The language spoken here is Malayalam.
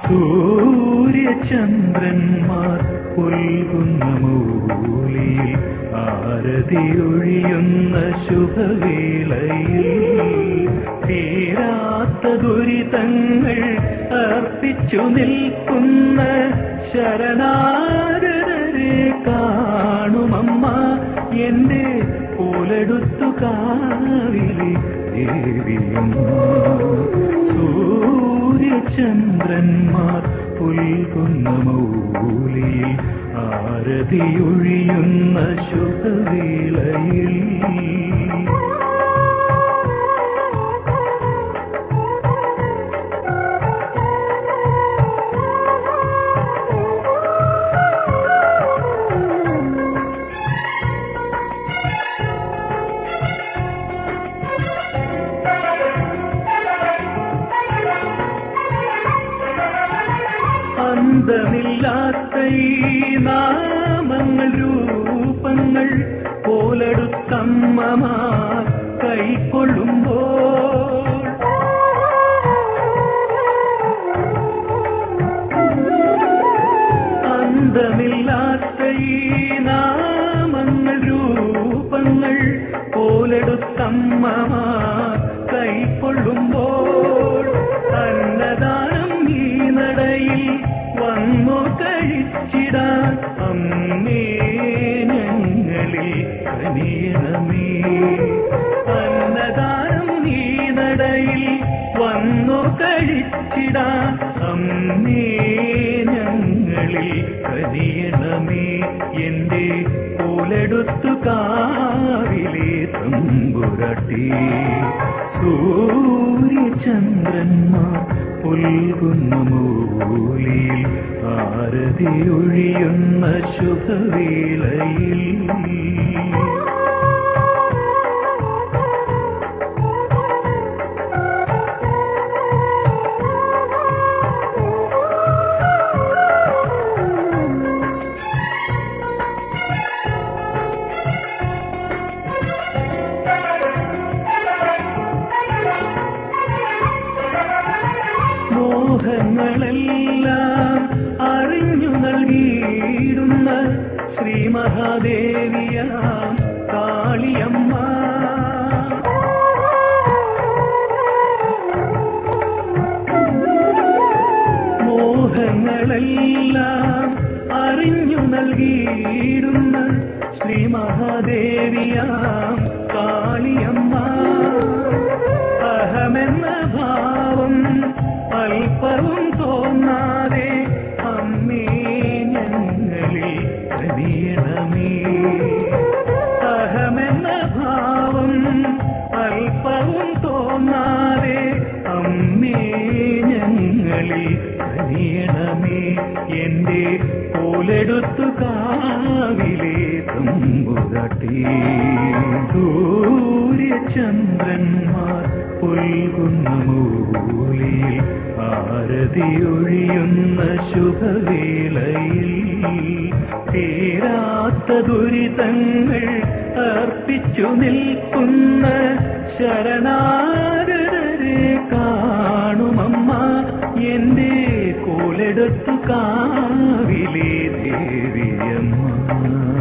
സൂര്യചന്ദ്രന്മാർ പുൽകുന്ന മൂലിയിൽ ആരതിയൊഴിയുന്ന ശുഭവേളയിൽ തീരാത്ത ദുരിതങ്ങൾ അർപ്പിച്ചു നിൽക്കുന്ന ശരണാഗരരെ കാണുമമ്മ എന്റെ പോലെടുത്തു കാവിലെ ദേവിയമ്മ സൂര്യചന്ദ്രന്മാർ പുൽകുന്ന മൗലിയിൽ ആരതിയൊഴിയുന്ന ശുഭവേളയിൽ അന്തമില്ലാത്ത ഈ നാമങ്ങൾ രൂപങ്ങൾ പോലെടുത്തമ്മമാർ കൈക്കൊള്ളുമ്പോൾ അന്തമില്ലാത്ത ഈ നാമങ്ങൾ രൂപങ്ങൾ പോലെടുത്തമ്മമാർ കൈക്കൊള്ളുമ്പോൾ അന്നദാനം ഈ നടയിൽ വന്നു കഴിച്ചിടാൻ അമ്മേ ഞങ്ങളിൽ കനിയണമേ അന്നദാനം ഈ നടയിൽ വന്നു കഴിച്ചിടാൻ അമ്മേ ഞങ്ങളിൽ കനിയണമേ എന്റെ പോലെടുത്തു കാവിലെ തമ്പുരട്ടി സൂര്യചന്ദ്രന്മാർ പുൽകുന്ന മൂലിയിൽ ആരതിയൊഴിയുന്ന ശുഭവേളയിൽ മോഹങ്ങളെല്ലാം അറിഞ്ഞു നൽകിയിടുന്ന ശ്രീ മഹാദേവിയ കാളിയമ്മ മോഹങ്ങളെല്ലാം അറിഞ്ഞു നൽകിയിടുന്ന ശ്രീ മഹാദേവിയാം കാളിയമ്മ അഹമെന്ന ഭാവം അല്പവും തോന്നാതെ അമ്മേ ഞങ്ങളിൽ കനിയണമേ അഹമെന്ന ഭാവം അല്പവും തോന്നാതെ അമ്മേ ഞങ്ങളിൽ കനിയണമേ എന്റെ പോലെടുത്തു കാവിലെ തമ്പുരട്ടി സൂര്യചന്ദ്രന്മാർ പുൽകുന്ന മൂലിയിൽ ആരതിയൊഴിയുന്ന ശുഭവേളയിൽ തീരാത്ത ദുരിതങ്ങൾ അർപ്പിച്ചു നിൽക്കുന്ന ശരണാഗരരെ കാണുമമ്മ എന്റെ കോലെടുത്തു കാവിലെ ദേവിയമ്മ